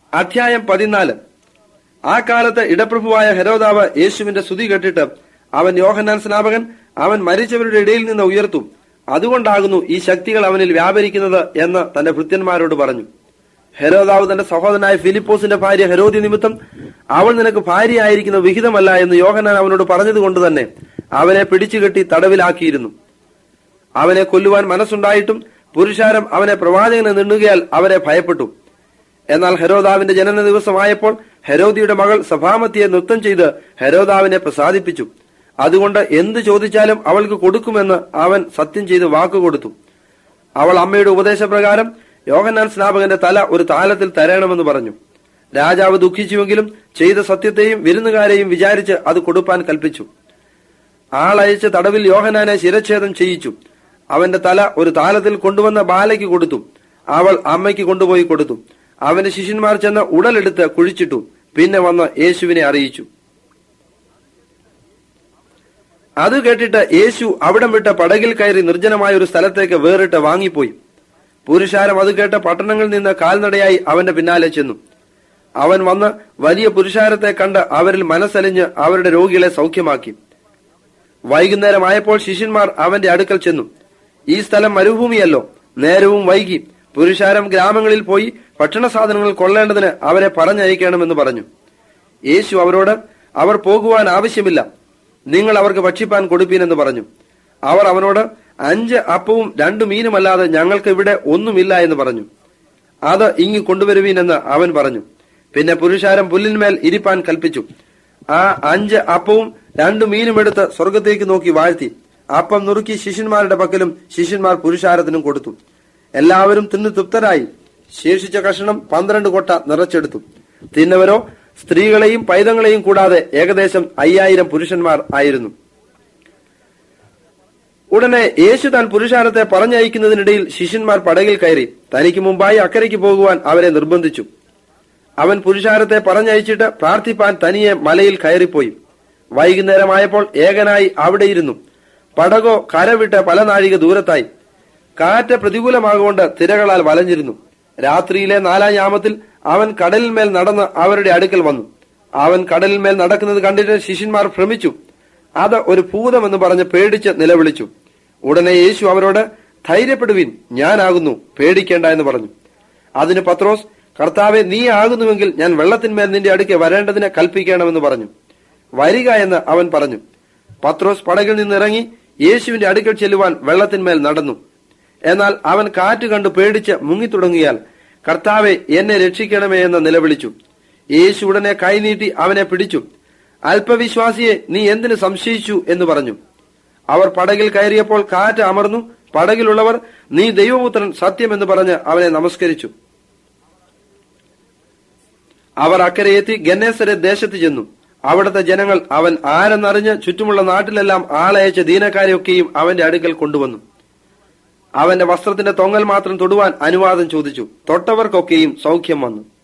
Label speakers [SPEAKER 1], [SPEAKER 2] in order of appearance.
[SPEAKER 1] അധ്യായം പതിനാല് ആ കാലത്ത് ഇടപ്രഭുവായ ഹെരോദാവ് യേശുവിന്റെ സ്തുതി കേട്ടിട്ട് അവൻ യോഹന്നാൻ സ്നാപകൻ അവൻ മരിച്ചവരുടെ ഇടയിൽ നിന്ന് ഉയർത്തും അതുകൊണ്ടാകുന്നു ഈ ശക്തികൾ അവനിൽ വ്യാപരിക്കുന്നത് എന്ന് തന്റെ ഭൃത്യന്മാരോട് പറഞ്ഞു ഹെരോദാവ് തന്റെ സഹോദരനായ ഫിലിപ്പോസിന്റെ ഭാര്യ ഹെരോദി നിമിത്തം അവൾ നിനക്ക് ഭാര്യയായിരിക്കുന്ന വിഹിതമല്ല എന്ന് യോഹന്നാൻ അവനോട് പറഞ്ഞതുകൊണ്ട് തന്നെ അവനെ പിടിച്ചുകെട്ടി തടവിലാക്കിയിരുന്നു അവനെ കൊല്ലുവാൻ മനസ്സുണ്ടായിട്ടും പുരുഷാരം അവനെ പ്രവാചകനെ നിണ്ണുകയാൽ അവരെ ഭയപ്പെട്ടു എന്നാൽ ഹെരോദാവിന്റെ ജനന ദിവസമായപ്പോൾ ഹെരോദിയുടെ മകൾ സഭാമത്തിയെ നൃത്തം ചെയ്ത് ഹെരോദാവിനെ പ്രസാദിപ്പിച്ചു അതുകൊണ്ട് എന്ത് ചോദിച്ചാലും അവൾക്ക് കൊടുക്കുമെന്ന് അവൻ സത്യം ചെയ്ത് വാക്കുകൊടുത്തു അവൾ അമ്മയുടെ ഉപദേശപ്രകാരം യോഹന്നാൻ സ്നാപകന്റെ തല ഒരു താലത്തിൽ തരണമെന്ന് പറഞ്ഞു രാജാവ് ദുഃഖിച്ചുവെങ്കിലും ചെയ്ത സത്യത്തെയും വിരുന്നുകാരെയും വിചാരിച്ച് അത് കൊടുപ്പാൻ കൽപ്പിച്ചു ആളയച്ച് തടവിൽ യോഹനാനെ ശിരച്ഛേദം ചെയ്യിച്ചു അവന്റെ തല ഒരു താലത്തിൽ കൊണ്ടുവന്ന ബാലയ്ക്ക് കൊടുത്തു അവൾ അമ്മയ്ക്ക് കൊണ്ടുപോയി കൊടുത്തു അവന്റെ ശിഷ്യന്മാർ ചെന്ന് ഉടലെടുത്ത് കുഴിച്ചിട്ടു പിന്നെ വന്ന് യേശുവിനെ അറിയിച്ചു അത് കേട്ടിട്ട് യേശു അവിടം വിട്ട് പടകിൽ കയറി നിർജ്ജനമായ ഒരു സ്ഥലത്തേക്ക് വേറിട്ട് വാങ്ങിപ്പോയി പുരുഷാരം അത് കേട്ട് പട്ടണങ്ങളിൽ നിന്ന് കാൽനടയായി അവന്റെ പിന്നാലെ ചെന്നു അവൻ വന്ന് വലിയ പുരുഷാരത്തെ കണ്ട് അവരിൽ മനസ്സലിഞ്ഞ് അവരുടെ രോഗികളെ സൗഖ്യമാക്കി വൈകുന്നേരമായപ്പോൾ ശിഷ്യന്മാർ അവന്റെ അടുക്കൽ ചെന്നു ഈ സ്ഥലം മരുഭൂമിയല്ലോ നേരവും വൈകി പുരുഷാരം ഗ്രാമങ്ങളിൽ പോയി ഭക്ഷണ സാധനങ്ങൾ കൊള്ളേണ്ടതിന് അവരെ പറഞ്ഞയക്കണമെന്ന് പറഞ്ഞു യേശു അവരോട് അവർ പോകുവാൻ ആവശ്യമില്ല നിങ്ങൾ അവർക്ക് ഭക്ഷിപ്പാൻ കൊടുപ്പീനെന്ന് പറഞ്ഞു അവർ അവനോട് അഞ്ച് അപ്പവും രണ്ടു മീനുമല്ലാതെ ഞങ്ങൾക്ക് ഇവിടെ ഒന്നുമില്ല എന്ന് പറഞ്ഞു അത് ഇങ്ങ് കൊണ്ടുവരുവീനെന്ന് അവൻ പറഞ്ഞു പിന്നെ പുരുഷാരം പുല്ലിന്മേൽ ഇരിപ്പാൻ കൽപ്പിച്ചു ആ അഞ്ച് അപ്പവും രണ്ടു മീനും എടുത്ത് സ്വർഗത്തേക്ക് നോക്കി വാഴ്ത്തി അപ്പം നുറുക്കി ശിഷ്യന്മാരുടെ പക്കലും ശിഷ്യന്മാർ പുരുഷാരത്തിനും കൊടുത്തു എല്ലാവരും തിന്ന് തൃപ്തരായി ശേഷിച്ച കഷണം പന്ത്രണ്ട് കൊട്ട നിറച്ചെടുത്തു തിന്നവരോ സ്ത്രീകളെയും പൈതങ്ങളെയും കൂടാതെ ഏകദേശം അയ്യായിരം പുരുഷന്മാർ ആയിരുന്നു ഉടനെ യേശു താൻ പുരുഷാരത്തെ പറഞ്ഞയക്കുന്നതിനിടയിൽ ശിഷ്യന്മാർ പടകിൽ കയറി തനിക്ക് മുമ്പായി അക്കരയ്ക്ക് പോകുവാൻ അവരെ നിർബന്ധിച്ചു അവൻ പുരുഷാരത്തെ പറഞ്ഞയച്ചിട്ട് പ്രാർത്ഥിപ്പാൻ തനിയെ മലയിൽ കയറിപ്പോയി വൈകുന്നേരമായപ്പോൾ ഏകനായി അവിടെയിരുന്നു പടകോ കരവിട്ട് പല നാഴിക ദൂരത്തായി കാറ്റ് പ്രതികൂലമാകൊണ്ട് തിരകളാൽ വലഞ്ഞിരുന്നു രാത്രിയിലെ നാലാം യാമത്തിൽ അവൻ കടലിന്മേൽ നടന്ന് അവരുടെ അടുക്കൽ വന്നു അവൻ കടലിന്മേൽ നടക്കുന്നത് കണ്ടിട്ട് ശിഷ്യന്മാർ ഭ്രമിച്ചു അത് ഒരു ഭൂതമെന്ന് പറഞ്ഞ് പേടിച്ച് നിലവിളിച്ചു ഉടനെ യേശു അവരോട് ധൈര്യപ്പെടുവിൻ ഞാനാകുന്നു പേടിക്കേണ്ട എന്ന് പറഞ്ഞു അതിന് പത്രോസ് കർത്താവെ നീ ആകുന്നുവെങ്കിൽ ഞാൻ വെള്ളത്തിന്മേൽ നിന്റെ അടുക്കെ വരേണ്ടതിനെ കൽപ്പിക്കണമെന്ന് പറഞ്ഞു വരിക എന്ന് അവൻ പറഞ്ഞു പത്രോസ് പടകിൽ നിന്നിറങ്ങി യേശുവിന്റെ അടുക്കൽ ചെല്ലുവാൻ വെള്ളത്തിന്മേൽ നടന്നു എന്നാൽ അവൻ കാറ്റ് കണ്ടു പേടിച്ച് മുങ്ങിത്തുടങ്ങിയാൽ കർത്താവെ എന്നെ രക്ഷിക്കണമേ എന്ന് നിലവിളിച്ചു യേശു ഉടനെ കൈനീട്ടി അവനെ പിടിച്ചു അല്പവിശ്വാസിയെ നീ എന്തിനു സംശയിച്ചു എന്ന് പറഞ്ഞു അവർ പടകിൽ കയറിയപ്പോൾ കാറ്റ് അമർന്നു പടകിലുള്ളവർ നീ ദൈവപുത്രൻ സത്യമെന്ന് പറഞ്ഞ് അവനെ നമസ്കരിച്ചു അവർ അക്കരയെത്തി ഗന്നേസരെ ദേശത്ത് ചെന്നു അവിടുത്തെ ജനങ്ങൾ അവൻ ആരെന്നറിഞ്ഞ് ചുറ്റുമുള്ള നാട്ടിലെല്ലാം ആളയച്ച ദീനക്കാരെയൊക്കെയും അവന്റെ അടുക്കൽ കൊണ്ടുവന്നു അവന്റെ വസ്ത്രത്തിന്റെ തൊങ്ങൽ മാത്രം തൊടുവാൻ അനുവാദം ചോദിച്ചു തൊട്ടവർക്കൊക്കെയും സൗഖ്യം വന്നു